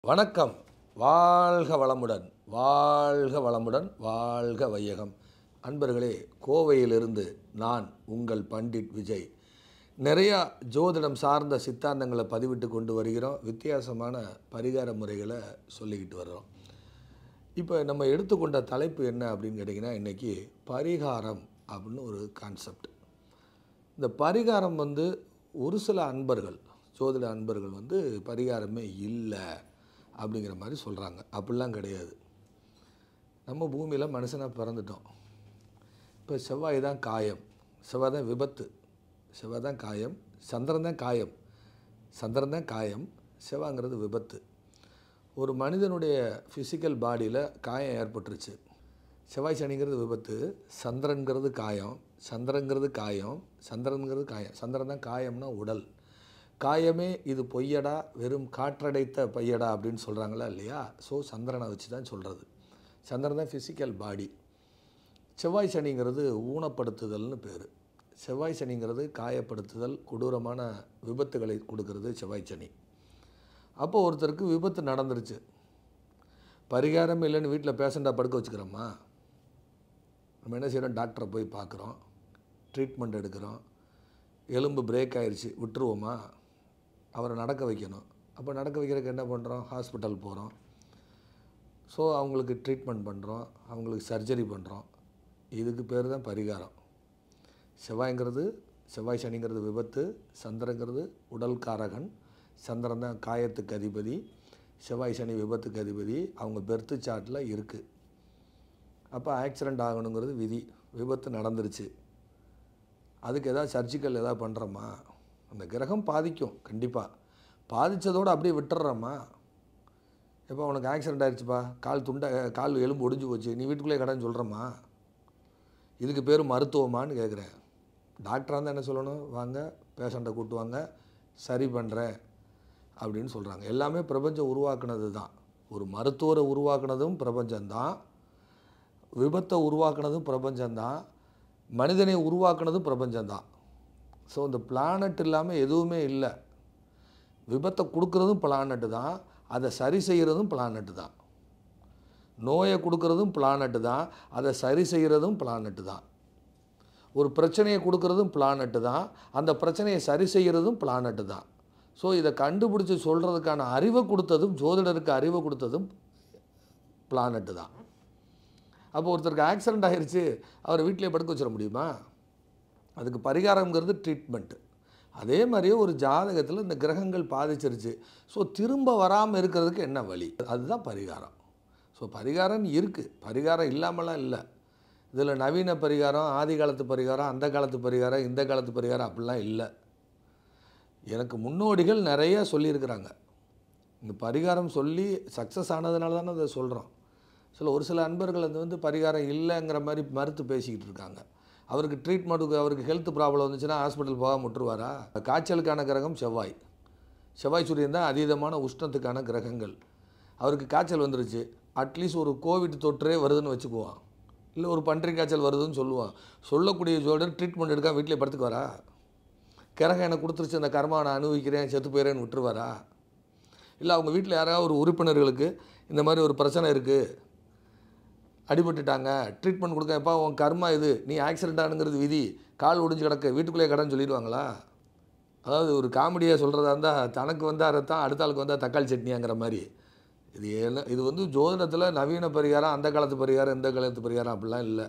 வணக்கம் வாழ்க வளமுடன் வாழ்க வளமுடன் வாழ்க வையகம் அன்பர்களே கோவையிலிருந்து நான் உங்கள் பண்டிட் விஜய் நிறையா ஜோதிடம் சார்ந்த சித்தாந்தங்களை பதிவிட்டு கொண்டு வருகிறோம் வித்தியாசமான பரிகார முறைகளை சொல்லிக்கிட்டு வர்றோம் இப்போ நம்ம எடுத்துக்கொண்ட தலைப்பு என்ன அப்படின்னு கேட்டிங்கன்னா இன்றைக்கி பரிகாரம் அப்படின்னு ஒரு கான்செப்ட் இந்த பரிகாரம் வந்து ஒரு சில அன்பர்கள் ஜோதிட அன்பர்கள் வந்து பரிகாரமே இல்லை அப்படிங்கிற மாதிரி சொல்கிறாங்க அப்படிலாம் கிடையாது நம்ம பூமியில் மனுஷனாக பிறந்துட்டோம் இப்போ செவ்வாய் தான் காயம் செவ்வாய் தான் விபத்து செவ்வாய் தான் காயம் சந்திரன் தான் காயம் சந்திரன் தான் காயம் செவ்வாங்கிறது விபத்து ஒரு மனிதனுடைய ஃபிசிக்கல் பாடியில் காயம் ஏற்பட்டுருச்சு செவ்வாய் சனிங்கிறது விபத்து சந்திரன்கிறது காயம் சந்திரங்கிறது காயம் சந்திரன்கிறது காயம் சந்திரன் தான் காயம்னா உடல் காயமே இது பொய்யடா வெறும் காற்றடைத்த பையடா அப்படின்னு சொல்கிறாங்களா இல்லையா ஸோ சந்திரனை வச்சு தான் சொல்கிறது சந்திரன் தான் ஃபிசிக்கல் பாடி செவ்வாய் சனிங்கிறது ஊனப்படுத்துதல்னு பேர் செவ்வாய் சனிங்கிறது காயப்படுத்துதல் கொடூரமான விபத்துகளை கொடுக்கறது செவ்வாய் சனி அப்போ ஒருத்தருக்கு விபத்து நடந்துருச்சு பரிகாரம் இல்லைன்னு வீட்டில் பேஷண்ட்டாக படுக்க வச்சுக்கிறோமா நம்ம என்ன செய்கிறோம் டாக்டரை போய் பார்க்குறோம் ட்ரீட்மெண்ட் எடுக்கிறோம் எலும்பு பிரேக் ஆயிடுச்சு விட்டுருவோமா அவரை நடக்க வைக்கணும் அப்போ நடக்க வைக்கிறதுக்கு என்ன பண்ணுறோம் ஹாஸ்பிட்டல் போகிறோம் ஸோ அவங்களுக்கு ட்ரீட்மெண்ட் பண்ணுறோம் அவங்களுக்கு சர்ஜரி பண்ணுறோம் இதுக்கு பேர் தான் பரிகாரம் செவ்வாய்ங்கிறது செவ்வாய் சனிங்கிறது விபத்து சந்திரங்கிறது உடல் காரகன் சந்திரன் தான் காயத்துக்கு அதிபதி செவ்வாய் சனி விபத்துக்கு அதிபதி அவங்க பெர்த்து சார்ட்டில் இருக்குது அப்போ ஆக்சிடெண்ட் ஆகணுங்கிறது விதி விபத்து நடந்துருச்சு அதுக்கு எதாவது சர்ஜிக்கல் எதாவது பண்ணுறோமா அந்த கிரகம் பாதிக்கும் கண்டிப்பாக பாதித்ததோடு அப்படியே விட்டுறோமா எப்போ உனக்கு ஆக்சிடெண்ட் ஆயிடுச்சுப்பா கால் துண்டை கால் எலும்பு ஒடிஞ்சு போச்சு நீ வீட்டுக்குள்ளே கடன் சொல்கிறம்மா இதுக்கு பேர் மருத்துவமான்னு கேட்குறேன் டாக்டராக இருந்தால் என்ன சொல்லணும் வாங்க பேஷண்ட்டை கூட்டு வாங்க சரி பண்ணுறேன் அப்படின்னு சொல்கிறாங்க எல்லாமே பிரபஞ்சம் உருவாக்குனது தான் ஒரு மருத்துவரை உருவாக்குனதும் பிரபஞ்சம்தான் விபத்தை உருவாக்குனதும் பிரபஞ்சம்தான் மனிதனை உருவாக்குனதும் பிரபஞ்சம்தான் ஸோ இந்த பிளானட் இல்லாமல் எதுவுமே இல்லை விபத்தை கொடுக்குறதும் பிளானட்டு தான் அதை சரி செய்கிறதும் பிளானட்டு தான் நோயை கொடுக்குறதும் பிளானட்டு தான் அதை சரி செய்கிறதும் பிளானட்டு தான் ஒரு பிரச்சனையை கொடுக்குறதும் பிளானட்டு தான் அந்த பிரச்சனையை சரி செய்கிறதும் பிளானட்டு தான் ஸோ இதை கண்டுபிடிச்சி சொல்கிறதுக்கான அறிவை கொடுத்ததும் ஜோதிடருக்கு அறிவை கொடுத்ததும் பிளானட்டு தான் அப்போ ஒருத்தருக்கு ஆக்சிடெண்ட் ஆகிருச்சு அவர் வீட்டிலே படுக்க வச்சிட முடியுமா அதுக்கு பரிகாரங்கிறது ட்ரீட்மெண்ட்டு அதே மாதிரியே ஒரு ஜாதகத்தில் இந்த கிரகங்கள் பாதிச்சிருச்சு ஸோ திரும்ப வராமல் இருக்கிறதுக்கு என்ன வழி அதுதான் பரிகாரம் ஸோ பரிகாரம் இருக்குது பரிகாரம் இல்லாமலாம் இல்லை இதில் நவீன பரிகாரம் ஆதி காலத்து பரிகாரம் அந்த காலத்து பரிகாரம் இந்த காலத்து பரிகாரம் அப்படிலாம் இல்லை எனக்கு முன்னோடிகள் நிறைய சொல்லியிருக்கிறாங்க இந்த பரிகாரம் சொல்லி சக்ஸஸ் ஆனதுனால தானே அதை சொல்கிறோம் சில ஒரு சில அன்பர்கள் அது வந்து பரிகாரம் இல்லைங்கிற மாதிரி மறுத்து பேசிக்கிட்டு இருக்காங்க அவருக்கு ட்ரீட்மெண்ட்டுக்கு அவருக்கு ஹெல்த் ப்ராப்ளம் வந்துச்சுன்னா ஹாஸ்பிட்டல் போகாம விட்டுருவாரா காய்ச்சலுக்கான கிரகம் செவ்வாய் செவ்வாய் சூரியன் தான் அதீதமான உஷ்ணத்துக்கான கிரகங்கள் அவருக்கு காய்ச்சல் வந்துருச்சு அட்லீஸ்ட் ஒரு கோவிட் தொற்றே வருதுன்னு வச்சுக்குவான் இல்லை ஒரு பன்றி காய்ச்சல் வருதுன்னு சொல்லுவான் சொல்லக்கூடிய ஜோடர் ட்ரீட்மெண்ட் எடுக்க வீட்டிலே படுத்துக்குவாரா கிரகம் எனக்கு கொடுத்துருச்சு அந்த கர்மா நான் அனுபவிக்கிறேன் செத்து போயிறேன்னு விட்டுருவாரா இல்லை அவங்க வீட்டில் யாராவது ஒரு உறுப்பினர்களுக்கு இந்த மாதிரி ஒரு பிரச்சனை இருக்குது அடிபட்டுட்டாங்க ட்ரீட்மெண்ட் கொடுக்க எப்போ உன் கர்மா இது நீ ஆக்சிடென்ட் ஆனுங்கிறது விதி கால் ஒடிஞ்சு கிடக்க வீட்டுக்குள்ளே கடன் சொல்லிடுவாங்களா அதாவது ஒரு காமெடியாக சொல்கிறதா இருந்தால் தனக்கு வந்தால் ரத்தம் அடுத்த ஆளுக்கு வந்தால் தக்காளி சட்னியாங்கிற மாதிரி இது என்ன இது வந்து ஜோதிடத்தில் நவீன பரிகாரம் அந்த காலத்து பரிகாரம் இந்த காலத்து பரிகாரம் அப்படிலாம் இல்லை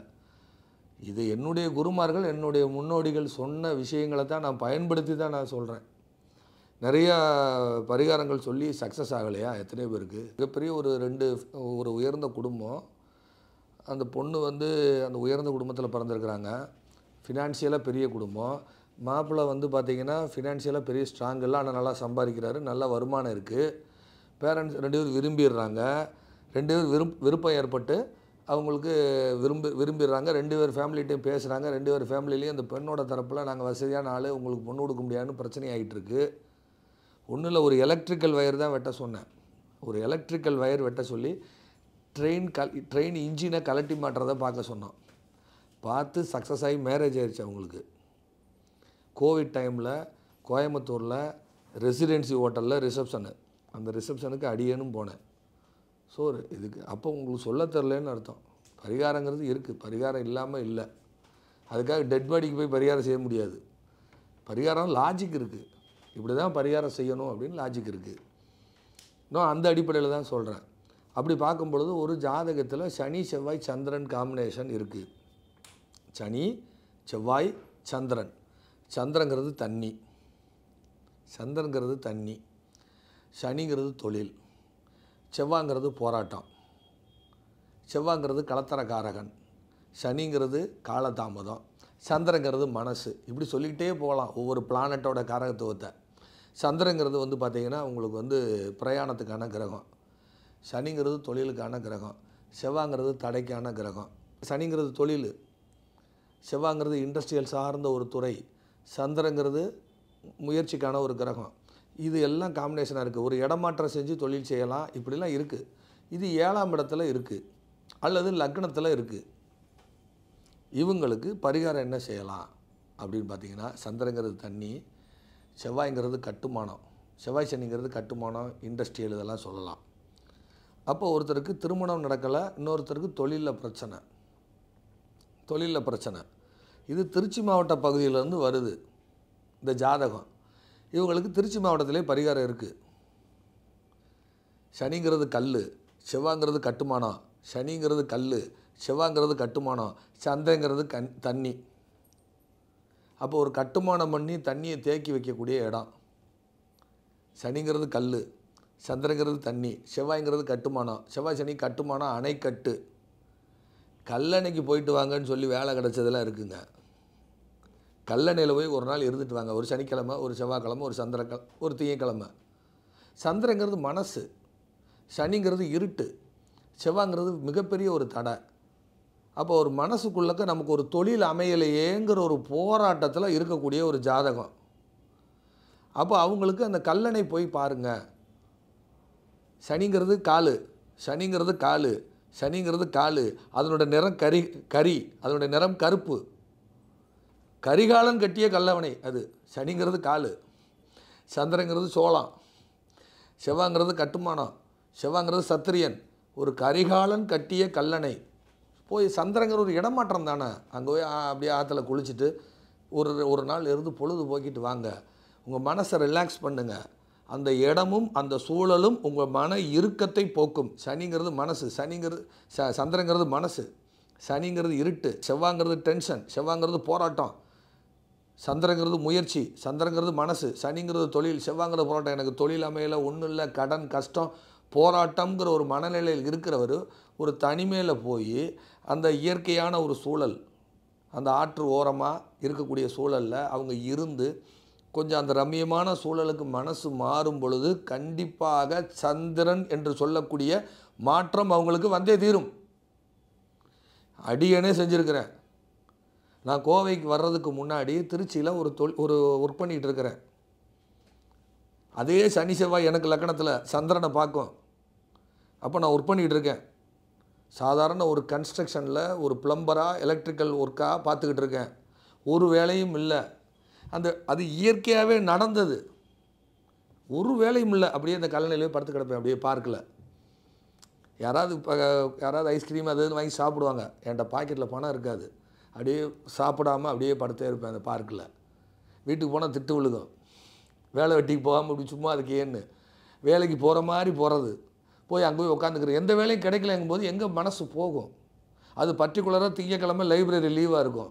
இது என்னுடைய குருமார்கள் என்னுடைய முன்னோடிகள் சொன்ன விஷயங்களை தான் நான் பயன்படுத்தி தான் நான் சொல்கிறேன் நிறையா பரிகாரங்கள் சொல்லி சக்ஸஸ் ஆகலையா எத்தனை பேருக்கு மிகப்பெரிய ஒரு ரெண்டு ஒரு உயர்ந்த குடும்பம் அந்த பொண்ணு வந்து அந்த உயர்ந்த குடும்பத்தில் பிறந்திருக்கிறாங்க ஃபினான்ஷியலாக பெரிய குடும்பம் மாப்பிள்ளை வந்து பார்த்திங்கன்னா ஃபினான்ஷியலாக பெரிய ஸ்ட்ராங் இல்லை ஆனால் நல்லா சம்பாதிக்கிறாரு நல்ல வருமானம் இருக்குது பேரண்ட்ஸ் ரெண்டு பேரும் விரும்பிடுறாங்க ரெண்டு பேர் விரும் விருப்பம் ஏற்பட்டு அவங்களுக்கு விரும்பி விரும்பிடுறாங்க ரெண்டு பேர் ஃபேமிலிட்டையும் பேசுகிறாங்க ரெண்டு பேர் ஃபேமிலிலையும் அந்த பெண்ணோட தரப்பில் நாங்கள் வசதியான ஆள் உங்களுக்கு பொண்ணு கொடுக்க முடியாதுன்னு பிரச்சனை ஆகிட்டு இருக்கு ஒன்றும் இல்லை ஒரு எலக்ட்ரிக்கல் வயர் தான் வெட்ட சொன்னேன் ஒரு எலக்ட்ரிக்கல் வயர் வெட்ட சொல்லி ட்ரெயின் கல் ட்ரெயின் இன்ஜினை கலட்டி மாட்டுறதை பார்க்க சொன்னோம் பார்த்து சக்ஸஸ் ஆகி மேரேஜ் ஆயிடுச்சு அவங்களுக்கு கோவிட் டைமில் கோயம்புத்தூரில் ரெசிடென்சி ஹோட்டலில் ரிசப்ஷனு அந்த ரிசப்ஷனுக்கு அடியேனும் போனேன் ஸோ இதுக்கு அப்போ உங்களுக்கு சொல்ல தெரிலன்னு அர்த்தம் பரிகாரங்கிறது இருக்குது பரிகாரம் இல்லாமல் இல்லை அதுக்காக டெட் பாடிக்கு போய் பரிகாரம் செய்ய முடியாது பரிகாரம் லாஜிக் இருக்குது இப்படி தான் பரிகாரம் செய்யணும் அப்படின்னு லாஜிக் இருக்குது நான் அந்த அடிப்படையில் தான் சொல்கிறேன் அப்படி பார்க்கும் பொழுது ஒரு ஜாதகத்தில் சனி செவ்வாய் சந்திரன் காம்பினேஷன் இருக்குது சனி செவ்வாய் சந்திரன் சந்திரங்கிறது தண்ணி சந்திரங்கிறது தண்ணி சனிங்கிறது தொழில் செவ்வாங்கிறது போராட்டம் செவ்வாங்கிறது கலத்தரக்காரகன் சனிங்கிறது காலதாமதம் சந்திரங்கிறது மனசு இப்படி சொல்லிக்கிட்டே போகலாம் ஒவ்வொரு பிளானட்டோட காரகத்துவத்தை சந்திரங்கிறது வந்து பார்த்திங்கன்னா உங்களுக்கு வந்து பிரயாணத்துக்கான கிரகம் சனிங்கிறது தொழிலுக்கான கிரகம் செவ்வாங்கிறது தடைக்கான கிரகம் சனிங்கிறது தொழில் செவ்வாங்கிறது இண்டஸ்ட்ரியல் சார்ந்த ஒரு துறை சந்திரங்கிறது முயற்சிக்கான ஒரு கிரகம் இது எல்லாம் காம்பினேஷனாக இருக்குது ஒரு இடமாற்றம் செஞ்சு தொழில் செய்யலாம் இப்படிலாம் இருக்குது இது ஏழாம் இடத்துல இருக்குது அல்லது லக்னத்தில் இருக்குது இவங்களுக்கு பரிகாரம் என்ன செய்யலாம் அப்படின்னு பார்த்தீங்கன்னா சந்திரங்கிறது தண்ணி செவ்வாய்ங்கிறது கட்டுமானம் செவ்வாய் சனிங்கிறது கட்டுமானம் இண்டஸ்ட்ரியல் இதெல்லாம் சொல்லலாம் அப்போ ஒருத்தருக்கு திருமணம் நடக்கலை இன்னொருத்தருக்கு தொழிலில் பிரச்சனை தொழிலில் பிரச்சனை இது திருச்சி மாவட்ட பகுதியிலேருந்து வருது இந்த ஜாதகம் இவங்களுக்கு திருச்சி மாவட்டத்திலே பரிகாரம் இருக்குது சனிங்கிறது கல் செவ்வாங்கிறது கட்டுமானம் சனிங்கிறது கல் செவ்வாங்கிறது கட்டுமானம் சந்திரங்கிறது கண் தண்ணி அப்போ ஒரு கட்டுமானம் பண்ணி தண்ணியை தேக்கி வைக்கக்கூடிய இடம் சனிங்கிறது கல் சந்திரங்கிறது தண்ணி செவ்வாய்ங்கிறது கட்டுமானம் செவ்வாய் சனி கட்டுமானம் அணைக்கட்டு கல்லணைக்கு போயிட்டு வாங்கன்னு சொல்லி வேலை கிடச்சதெல்லாம் இருக்குங்க கல்லணையில் போய் ஒரு நாள் இருந்துட்டு வாங்க ஒரு சனிக்கிழமை ஒரு செவ்வாய்க்கிழமை ஒரு சந்திரக்கிழமை ஒரு திங்கக்கிழமை சந்திரங்கிறது மனசு சனிங்கிறது இருட்டு செவ்வாங்கிறது மிகப்பெரிய ஒரு தடை அப்போ ஒரு மனசுக்குள்ளக்க நமக்கு ஒரு தொழில் அமையலையேங்கிற ஒரு போராட்டத்தில் இருக்கக்கூடிய ஒரு ஜாதகம் அப்போ அவங்களுக்கு அந்த கல்லணை போய் பாருங்கள் சனிங்கிறது காலு சனிங்கிறது காலு சனிங்கிறது காலு அதனோட நிறம் கரி கரி அதனுடைய நிறம் கருப்பு கரிகாலன் கட்டிய கல்லவனை அது சனிங்கிறது காலு சந்திரங்கிறது சோளம் செவ்வாங்கிறது கட்டுமானம் செவ்வாங்கிறது சத்திரியன் ஒரு கரிகாலன் கட்டிய கல்லணை போய் சந்திரங்கிற ஒரு இடமாற்றம் தானே அங்கே போய் ஆ, அப்படியே ஆற்றுல குளிச்சுட்டு ஒரு ஒரு நாள் இருந்து பொழுது போக்கிட்டு வாங்க உங்கள் மனசை ரிலாக்ஸ் பண்ணுங்க அந்த இடமும் அந்த சூழலும் உங்கள் மன இறுக்கத்தை போக்கும் சனிங்கிறது மனசு சனிங்கிறது ச சந்திரங்கிறது மனசு சனிங்கிறது இருட்டு செவ்வாங்கிறது டென்ஷன் செவ்வாங்கிறது போராட்டம் சந்திரங்கிறது முயற்சி சந்திரங்கிறது மனசு சனிங்கிறது தொழில் செவ்வாங்கிறது போராட்டம் எனக்கு தொழில் அமையல ஒன்றும் இல்லை கடன் கஷ்டம் போராட்டம்ங்கிற ஒரு மனநிலையில் இருக்கிறவர் ஒரு தனிமையில் போய் அந்த இயற்கையான ஒரு சூழல் அந்த ஆற்று ஓரமாக இருக்கக்கூடிய சூழலில் அவங்க இருந்து கொஞ்சம் அந்த ரம்மியமான சூழலுக்கு மனசு மாறும் பொழுது கண்டிப்பாக சந்திரன் என்று சொல்லக்கூடிய மாற்றம் அவங்களுக்கு வந்தே தீரும் அடியனே செஞ்சுருக்கிறேன் நான் கோவைக்கு வர்றதுக்கு முன்னாடி திருச்சியில் ஒரு தொல் ஒரு ஒர்க் பண்ணிகிட்டு இருக்கிறேன் அதே சனி செவ்வாய் எனக்கு லக்கணத்தில் சந்திரனை பார்க்கும் அப்போ நான் ஒர்க் பண்ணிகிட்டு இருக்கேன் சாதாரண ஒரு கன்ஸ்ட்ரக்ஷனில் ஒரு பிளம்பராக எலக்ட்ரிக்கல் ஒர்க்காக பார்த்துக்கிட்டு இருக்கேன் ஒரு வேலையும் இல்லை அந்த அது இயற்கையாகவே நடந்தது ஒரு வேலையும் இல்லை அப்படியே அந்த கல்லணையிலே படுத்து கிடப்பேன் அப்படியே பார்க்கில் யாராவது இப்போ யாராவது ஐஸ்கிரீம் அது இதுன்னு வாங்கி சாப்பிடுவாங்க என்கிட்ட பாக்கெட்டில் பணம் இருக்காது அப்படியே சாப்பிடாம அப்படியே படுத்தே இருப்பேன் அந்த பார்க்கில் வீட்டுக்கு போனால் திட்டு விழுகும் வேலை வெட்டிக்கு போகாமல் இப்படி சும்மா அதுக்கு ஏன்னு வேலைக்கு போகிற மாதிரி போகிறது போய் அங்கே போய் உட்காந்துக்கிறேன் எந்த வேலையும் கிடைக்கலங்கும் போது எங்கே மனசு போகும் அது பர்டிகுலராக திங்கக்கிழமை லைப்ரரி லீவாக இருக்கும்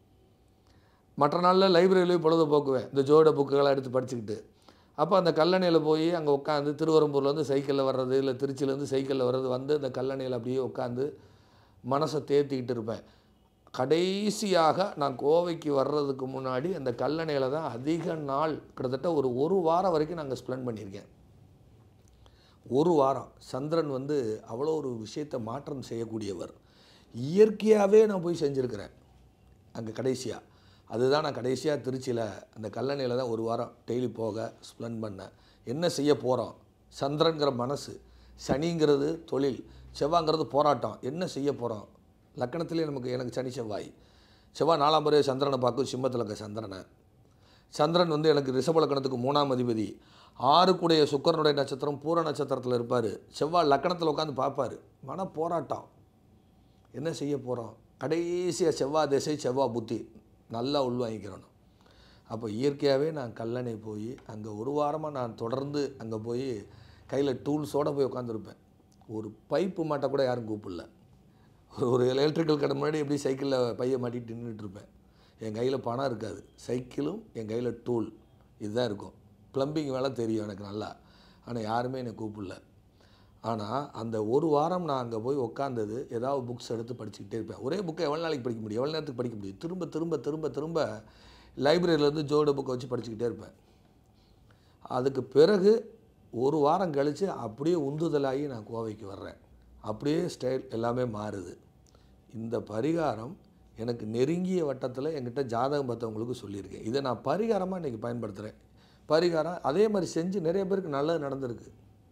மற்ற நாளில் லைப்ரரியிலேயே பொழுது போக்குவேன் இந்த ஜோட புக்குகளை எடுத்து படிச்சுக்கிட்டு அப்போ அந்த கல்லணையில் போய் அங்கே உட்காந்து திருவரம்பூர்லேருந்து சைக்கிளில் வர்றது இல்லை திருச்சியிலேருந்து சைக்கிளில் வர்றது வந்து அந்த கல்லணையில் அப்படியே உட்காந்து மனசை தேத்திக்கிட்டு இருப்பேன் கடைசியாக நான் கோவைக்கு வர்றதுக்கு முன்னாடி அந்த கல்லணையில் தான் அதிக நாள் கிட்டத்தட்ட ஒரு ஒரு வாரம் வரைக்கும் நாங்கள் ஸ்பெண்ட் பண்ணியிருக்கேன் ஒரு வாரம் சந்திரன் வந்து அவ்வளோ ஒரு விஷயத்தை மாற்றம் செய்யக்கூடியவர் இயற்கையாகவே நான் போய் செஞ்சுருக்கிறேன் அங்கே கடைசியாக அதுதான் நான் கடைசியாக திருச்சியில் அந்த கல்லணையில் தான் ஒரு வாரம் டெய்லி போக ஸ்பெண்ட் பண்ணேன் என்ன செய்ய போகிறோம் சந்திரன்கிற மனசு சனிங்கிறது தொழில் செவ்வாங்கிறது போராட்டம் என்ன செய்ய போகிறோம் லக்கணத்திலே நமக்கு எனக்கு சனி செவ்வாய் செவ்வாய் நாலாம் முறை சந்திரனை பார்க்கும் சிம்மத்தில் இருக்க சந்திரனை சந்திரன் வந்து எனக்கு ரிஷப லக்கணத்துக்கு மூணாம் அதிபதி ஆறுக்குடைய சுக்கரனுடைய நட்சத்திரம் பூர நட்சத்திரத்தில் இருப்பார் செவ்வாய் லக்கணத்தில் உட்காந்து பார்ப்பார் மன போராட்டம் என்ன செய்ய போகிறோம் கடைசியாக செவ்வாய் திசை செவ்வாய் புத்தி நல்லா உள்வாங்கிக்கிறணும் அப்போ இயற்கையாகவே நான் கல்லணை போய் அங்கே ஒரு வாரமாக நான் தொடர்ந்து அங்கே போய் கையில் டூல்ஸோடு போய் உட்காந்துருப்பேன் ஒரு பைப்பு மாட்ட கூட யாரும் கூப்பிடல ஒரு ஒரு எலக்ட்ரிக்கல் கடை முன்னாடி எப்படி சைக்கிளில் பையை மாட்டிட்டு நின்றுட்டு இருப்பேன் என் கையில் பணம் இருக்காது சைக்கிளும் என் கையில் டூல் இதுதான் இருக்கும் ப்ளம்பிங் வேலை தெரியும் எனக்கு நல்லா ஆனால் யாருமே என்னை கூப்பிடல ஆனால் அந்த ஒரு வாரம் நான் அங்கே போய் உட்காந்தது ஏதாவது புக்ஸ் எடுத்து படிச்சுக்கிட்டே இருப்பேன் ஒரே புக்கை எவ்வளோ நாளைக்கு படிக்க முடியும் எவ்வளோ நேரத்துக்கு படிக்க முடியும் திரும்ப திரும்ப திரும்ப திரும்ப லைப்ரரியிலேருந்து ஜோட புக்கை வச்சு படிச்சுக்கிட்டே இருப்பேன் அதுக்கு பிறகு ஒரு வாரம் கழித்து அப்படியே உந்துதலாகி நான் கோவைக்கு வர்றேன் அப்படியே ஸ்டைல் எல்லாமே மாறுது இந்த பரிகாரம் எனக்கு நெருங்கிய வட்டத்தில் என்கிட்ட ஜாதகம் பார்த்தவங்களுக்கு சொல்லியிருக்கேன் இதை நான் பரிகாரமாக இன்றைக்கி பயன்படுத்துகிறேன் பரிகாரம் அதே மாதிரி செஞ்சு நிறைய பேருக்கு நல்லது நடந்திருக்கு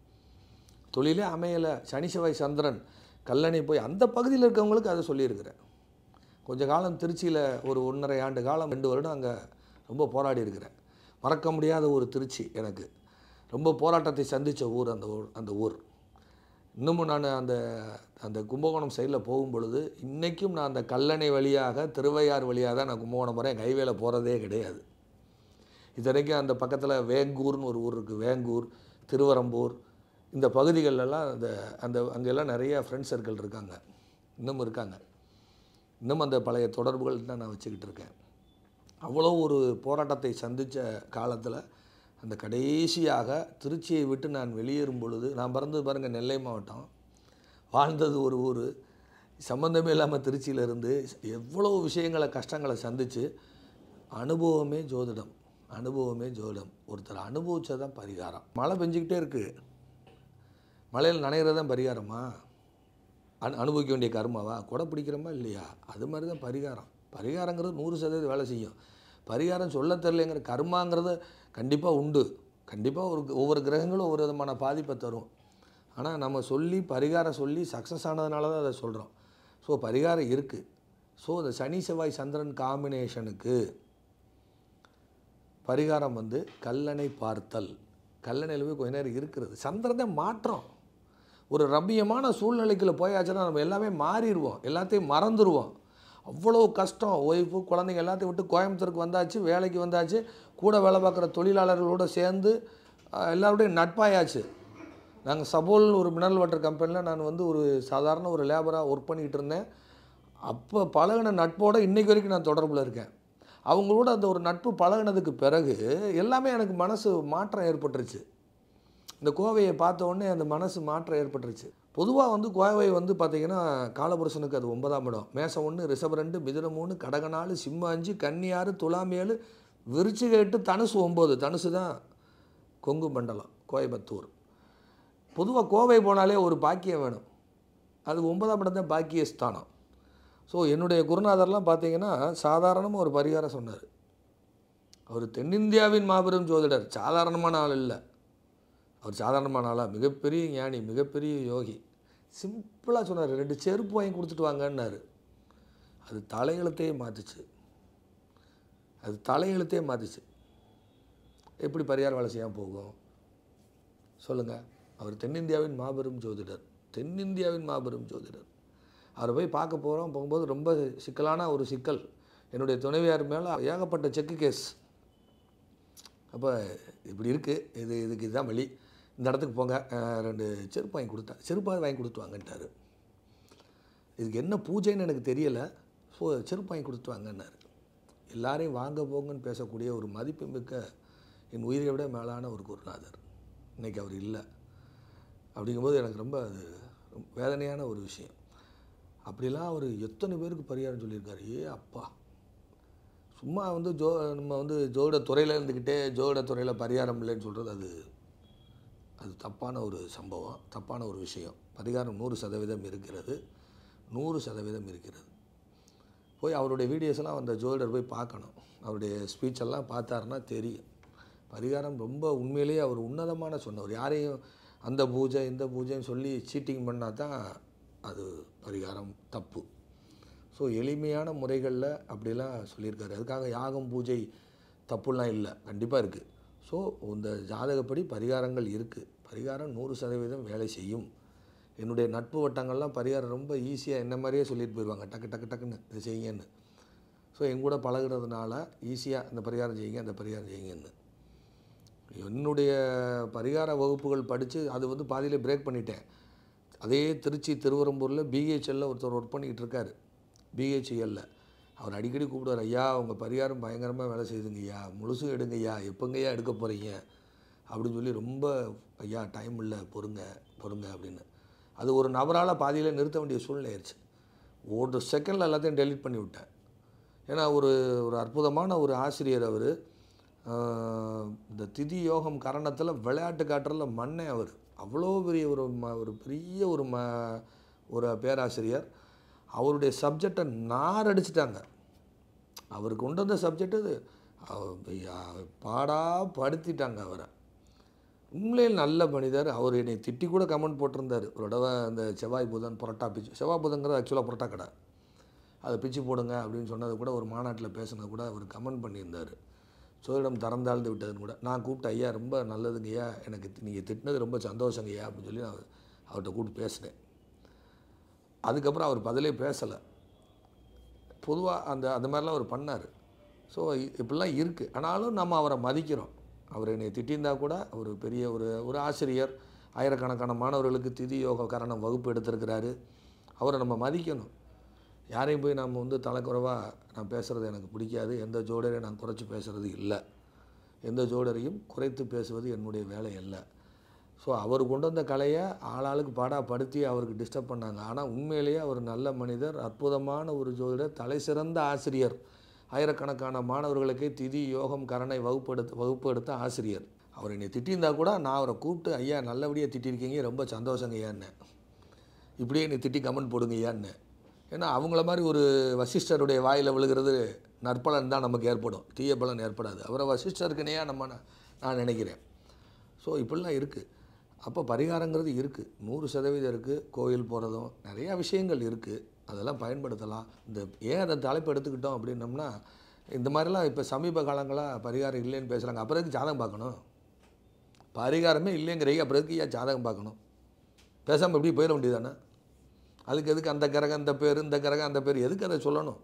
தொழிலே அமையலை சனி செவ்வாய் சந்திரன் கல்லணை போய் அந்த பகுதியில் இருக்கவங்களுக்கு அதை சொல்லியிருக்கிறேன் கொஞ்ச காலம் திருச்சியில் ஒரு ஒன்றரை ஆண்டு காலம் ரெண்டு வருடம் அங்கே ரொம்ப போராடி இருக்கிறேன் மறக்க முடியாத ஒரு திருச்சி எனக்கு ரொம்ப போராட்டத்தை சந்தித்த ஊர் அந்த ஊர் அந்த ஊர் இன்னமும் நான் அந்த அந்த கும்பகோணம் சைடில் போகும் பொழுது இன்றைக்கும் நான் அந்த கல்லணை வழியாக திருவையாறு வழியாக தான் நான் கும்பகோணம் போகிறேன் கைவேல போகிறதே கிடையாது இத்தனைக்கும் அந்த பக்கத்தில் வேங்கூர்னு ஒரு ஊர் இருக்குது வேங்கூர் திருவரம்பூர் இந்த பகுதிகளெல்லாம் அந்த அந்த அங்கெல்லாம் நிறைய ஃப்ரெண்ட் சர்க்கிள் இருக்காங்க இன்னும் இருக்காங்க இன்னும் அந்த பழைய தொடர்புகள் தான் நான் வச்சுக்கிட்டு இருக்கேன் அவ்வளோ ஒரு போராட்டத்தை சந்தித்த காலத்தில் அந்த கடைசியாக திருச்சியை விட்டு நான் வெளியேறும் பொழுது நான் பிறந்தது பாருங்கள் நெல்லை மாவட்டம் வாழ்ந்தது ஒரு ஊர் சம்மந்தமே இல்லாமல் திருச்சியில் இருந்து எவ்வளோ விஷயங்களை கஷ்டங்களை சந்தித்து அனுபவமே ஜோதிடம் அனுபவமே ஜோதிடம் ஒருத்தர் அனுபவிச்சதான் பரிகாரம் மழை பெஞ்சிக்கிட்டே இருக்குது மழையில் நனைகிறது தான் பரிகாரமா அனு அனுபவிக்க வேண்டிய கர்மாவா கொடை பிடிக்கிறோமா இல்லையா அது மாதிரி தான் பரிகாரம் பரிகாரங்கிறது நூறு சதவீதம் வேலை செய்யும் பரிகாரம் சொல்ல தெரிலங்கிற கர்மாங்கிறது கண்டிப்பாக உண்டு கண்டிப்பாக ஒரு ஒவ்வொரு கிரகங்களும் ஒவ்வொரு விதமான பாதிப்பை தரும் ஆனால் நம்ம சொல்லி பரிகாரம் சொல்லி சக்ஸஸ் ஆனதுனால தான் அதை சொல்கிறோம் ஸோ பரிகாரம் இருக்குது ஸோ இந்த சனி செவ்வாய் சந்திரன் காம்பினேஷனுக்கு பரிகாரம் வந்து கல்லணை பார்த்தல் கல்லணையில் போய் கொஞ்ச நேரம் இருக்கிறது சந்திரன் தான் மாற்றம் ஒரு ரம்மியமான சூழ்நிலைக்குள்ள போயாச்சுன்னா நம்ம எல்லாமே மாறிடுவோம் எல்லாத்தையும் மறந்துடுவோம் அவ்வளோ கஷ்டம் ஒய்ஃபு குழந்தைங்க எல்லாத்தையும் விட்டு கோயம்புத்தூருக்கு வந்தாச்சு வேலைக்கு வந்தாச்சு கூட வேலை பார்க்குற தொழிலாளர்களோடு சேர்ந்து அஹ், எல்லாரோடையும் நட்பாயாச்சு நாங்கள் சபோல்னு ஒரு மினரல் வாட்டர் கம்பெனியில் நான் வந்து ஒரு சாதாரண ஒரு லேபராக ஒர்க் பண்ணிக்கிட்டு இருந்தேன் அப்போ பழகின நட்போடு இன்றைக்கு வரைக்கும் நான் தொடர்பில் இருக்கேன் அவங்களோட அந்த ஒரு நட்பு பழகினதுக்கு பிறகு எல்லாமே எனக்கு மனசு மாற்றம் ஏற்பட்டுருச்சு இந்த கோவையை பார்த்த உடனே அந்த மனசு மாற்றம் ஏற்பட்டுருச்சு பொதுவாக வந்து கோவை வந்து பார்த்திங்கன்னா காலபுருஷனுக்கு அது ஒன்பதாம் இடம் மேசம் ஒன்று ரிஷப ரெண்டு மிதுனம் மூணு கடக நாலு சிம்ம அஞ்சு கன்னி ஆறு துலாம் ஏழு விருச்சிக எட்டு தனுசு ஒம்பது தனுசு தான் கொங்கு மண்டலம் கோயம்புத்தூர் பொதுவாக கோவை போனாலே ஒரு பாக்கியம் வேணும் அது ஒன்பதாம் இடம் தான் பாக்கிய ஸ்தானம் ஸோ என்னுடைய குருநாதர்லாம் பார்த்தீங்கன்னா சாதாரணமாக ஒரு பரிகாரம் சொன்னார் அவர் தென்னிந்தியாவின் மாபெரும் ஜோதிடர் சாதாரணமான ஆள் இல்லை அவர் சாதாரணமான ஆளா மிகப்பெரிய ஞானி மிகப்பெரிய யோகி சிம்பிளாக சொன்னார் ரெண்டு செருப்பு வாங்கி கொடுத்துட்டு வாங்கன்னாரு அது தலையெழுத்தையே மாற்றுச்சு அது தலையெழுத்தையே மாற்றுச்சு எப்படி பரிகார வேலை செய்யாமல் போகும் சொல்லுங்கள் அவர் தென்னிந்தியாவின் மாபெரும் ஜோதிடர் தென்னிந்தியாவின் மாபெரும் ஜோதிடர் அவரை போய் பார்க்க போகிறோம் போகும்போது ரொம்ப சிக்கலான ஒரு சிக்கல் என்னுடைய துணைவியார் மேலே ஏகப்பட்ட செக்கு கேஸ் அப்போ இப்படி இருக்குது இது இதுக்கு இதுதான் வழி இந்த இடத்துக்கு போங்க அஹ், ரெண்டு செருப்பு வாங்கி கொடுத்தா செருப்பாக வாங்கி கொடுத்து வாங்கன்ட்டாரு இதுக்கு என்ன பூஜைன்னு எனக்கு தெரியலை ஸோ செருப்பு வாங்கி கொடுத்து வாங்கன்னாரு எல்லாரையும் வாங்க போங்கன்னு பேசக்கூடிய ஒரு மதிப்புமிக்க என் உயிரை விட மேலான ஒரு குருநாதர் இன்னைக்கு அவர் இல்லை அப்படிங்கும்போது எனக்கு ரொம்ப அது ரொம்ப வேதனையான ஒரு விஷயம் அப்படிலாம் அவர் எத்தனை பேருக்கு பரிகாரம் சொல்லியிருக்காரு ஏ அப்பா சும்மா வந்து ஜோ நம்ம வந்து ஜோட துறையில் இருந்துக்கிட்டே ஜோட துறையில் பரிகாரம் இல்லைன்னு சொல்கிறது அது அது தப்பான ஒரு சம்பவம் தப்பான ஒரு விஷயம் பரிகாரம் நூறு சதவீதம் இருக்கிறது நூறு சதவீதம் இருக்கிறது போய் அவருடைய வீடியோஸ் எல்லாம் அந்த ஜோதிடர் போய் பார்க்கணும் அவருடைய ஸ்பீச் எல்லாம் பார்த்தாருன்னா தெரியும் பரிகாரம் ரொம்ப உண்மையிலேயே அவர் உன்னதமான சொன்னவர் யாரையும் அந்த பூஜை இந்த பூஜைன்னு சொல்லி சீட்டிங் பண்ணால் தான் அது பரிகாரம் தப்பு ஸோ எளிமையான முறைகளில் அப்படிலாம் சொல்லியிருக்காரு அதுக்காக யாகம் பூஜை தப்புலாம் இல்லை கண்டிப்பாக இருக்குது ஸோ இந்த ஜாதகப்படி பரிகாரங்கள் இருக்குது பரிகாரம் நூறு சதவீதம் வேலை செய்யும் என்னுடைய நட்பு வட்டங்கள்லாம் பரிகாரம் ரொம்ப ஈஸியாக என்ன மாதிரியே சொல்லிட்டு போயிடுவாங்க டக்கு டக்கு டக்குன்னு இதை செய்யுங்கன்னு ஸோ என் கூட பழகுறதுனால ஈஸியாக இந்த பரிகாரம் செய்யுங்க அந்த பரிகாரம் செய்யுங்கன்னு என்னுடைய பரிகார வகுப்புகள் படித்து அது வந்து பாதியிலே பிரேக் பண்ணிட்டேன் அதே திருச்சி திருவரம்பூரில் பிஹெச்எல்ல ஒருத்தர் ஒர்க் பண்ணிக்கிட்டு இருக்கார் பிஹெச்எல்ல அவர் அடிக்கடி கூப்பிடுவார் ஐயா உங்கள் பரிகாரம் பயங்கரமாக வேலை செய்யுதுங்க ஐயா முழுசும் எடுங்க ஐயா எப்போங்கய்யா எடுக்க போகிறீங்க அப்படின்னு சொல்லி ரொம்ப ஐயா டைம் இல்லை பொறுங்க பொறுங்க அப்படின்னு அது ஒரு நபரால் பாதியில் நிறுத்த வேண்டிய சூழ்நிலை ஆயிடுச்சு ஒரு செகண்டில் எல்லாத்தையும் டெலீட் பண்ணி விட்டேன் ஏன்னா ஒரு ஒரு அற்புதமான ஒரு ஆசிரியர் அவர் இந்த திதி யோகம் கரணத்தில் விளையாட்டு காட்டுறதுல மண்ணே அவர் அவ்வளோ பெரிய ஒரு ம ஒரு பெரிய ஒரு ம ஒரு பேராசிரியர் அவருடைய சப்ஜெக்டை நார் அடிச்சிட்டாங்க அவர் கொண்டு வந்த சப்ஜெக்ட் அது அவ- பாடா படுத்திட்டாங்க அவரை உண்மையில் நல்ல மனிதர் அவர் என்னை திட்டி கூட கமெண்ட் போட்டிருந்தார் ஒரு தடவை அந்த செவ்வாய் புதன் புரோட்டா பிச்சு செவ்வாய் புதன்கிறது ஆக்சுவலாக புரோட்டா கடை அதை பிச்சு போடுங்க அப்படின்னு சொன்னது கூட ஒரு மாநாட்டில் பேசுனது கூட அவர் கமெண்ட் பண்ணியிருந்தார் சோதிடம் திறந்தாழ்ந்து விட்டதுன்னு கூட நான் கூப்பிட்டு ஐயா ரொம்ப நல்லதுங்க ஐயா எனக்கு நீங்கள் திட்டினது ரொம்ப சந்தோஷங்க ஐயா அப்படின்னு சொல்லி நான் அவர்கிட்ட கூப்பிட்டு பேசினேன் அதுக்கப்புறம் அவர் பதிலே பேசலை பொதுவாக அந்த அந்த மாதிரிலாம் அவர் பண்ணார் ஸோ இப்படிலாம் இருக்குது ஆனாலும் நம்ம அவரை மதிக்கிறோம் அவர் என்னை திட்டியிருந்தா கூட ஒரு பெரிய ஒரு ஒரு ஆசிரியர் ஆயிரக்கணக்கான மாணவர்களுக்கு திதி யோக காரணம் வகுப்பு எடுத்திருக்கிறாரு அவரை நம்ம மதிக்கணும் யாரையும் போய் நம்ம வந்து தலைக்குறைவாக நான் பேசுகிறது எனக்கு பிடிக்காது எந்த ஜோடரையும் நான் குறைச்சி பேசுகிறது இல்லை எந்த ஜோடரையும் குறைத்து பேசுவது என்னுடைய வேலை அல்ல ஸோ அவர் கொண்டு வந்த கலையை ஆளாளுக்கு பாடாப்படுத்தி அவருக்கு டிஸ்டர்ப் பண்ணாங்க ஆனால் உண்மையிலேயே அவர் நல்ல மனிதர் அற்புதமான ஒரு ஜோதிடர் தலை சிறந்த ஆசிரியர் ஆயிரக்கணக்கான மாணவர்களுக்கு திதி யோகம் கரணை வகுப்பு எடுத்து வகுப்பு எடுத்த ஆசிரியர் அவர் என்னை திட்டியிருந்தா கூட நான் அவரை கூப்பிட்டு ஐயா நல்லபடியாக திட்டிருக்கீங்க ரொம்ப சந்தோஷங்க ஐயான்னு இப்படியே நீ திட்டி கமெண்ட் போடுங்க ஐயான்னு ஏன்னா அவங்கள மாதிரி ஒரு வசிஷ்டருடைய வாயில் விழுகிறது நற்பலன் தான் நமக்கு ஏற்படும் தீய பலன் ஏற்படாது அவரை வசிஷ்டருக்குனையாக நம்ம ந- நான் நினைக்கிறேன் ஸோ இப்படிலாம் இருக்குது அப்போ பரிகாரங்கிறது இருக்குது நூறு சதவீதம் இருக்குது கோயில் போகிறதும் நிறையா விஷயங்கள் இருக்குது அதெல்லாம் பயன்படுத்தலாம் இந்த ஏன் அதை தலைப்பு எடுத்துக்கிட்டோம் அப்படின்னம்னா இந்த மாதிரிலாம் இப்போ சமீப காலங்களாக பரிகாரம் இல்லைன்னு பேசுகிறாங்க அப்புறம் எதுக்கு ஜாதகம் பார்க்கணும் பரிகாரமே இல்லைங்கிறீங்க அப்புறம் எதுக்கு ஏன் ஜாதகம் பார்க்கணும் பேசாமல் எப்படி போயிட வேண்டியதானே அதுக்கு எதுக்கு அந்த கிரகம் இந்த பேர் இந்த கிரகம் அந்த பேர் எதுக்கு அதை சொல்லணும்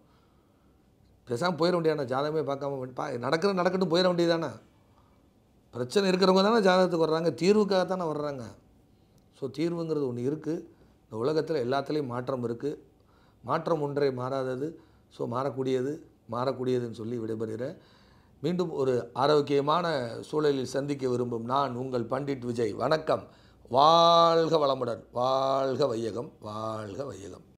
பேசாமல் போயிட வேண்டியதானே ஜாதகமே பார்க்காம பா நடக்கிற நடக்கட்டும் போயிட வேண்டியதானே பிரச்சனை இருக்கிறவங்க தானே ஜாதகத்துக்கு வர்றாங்க தீர்வுக்காக தானே வர்றாங்க ஸோ தீர்வுங்கிறது ஒன்று இருக்குது இந்த உலகத்தில் எல்லாத்துலேயும் மாற்றம் இருக்குது மாற்றம் ஒன்றே மாறாதது ஸோ மாறக்கூடியது மாறக்கூடியதுன்னு சொல்லி விடைபெறுகிறேன் மீண்டும் ஒரு ஆரோக்கியமான சூழலில் சந்திக்க விரும்பும் நான் உங்கள் பண்டிட் விஜய் வணக்கம் வாழ்க வளமுடன் வாழ்க வையகம் வாழ்க வையகம்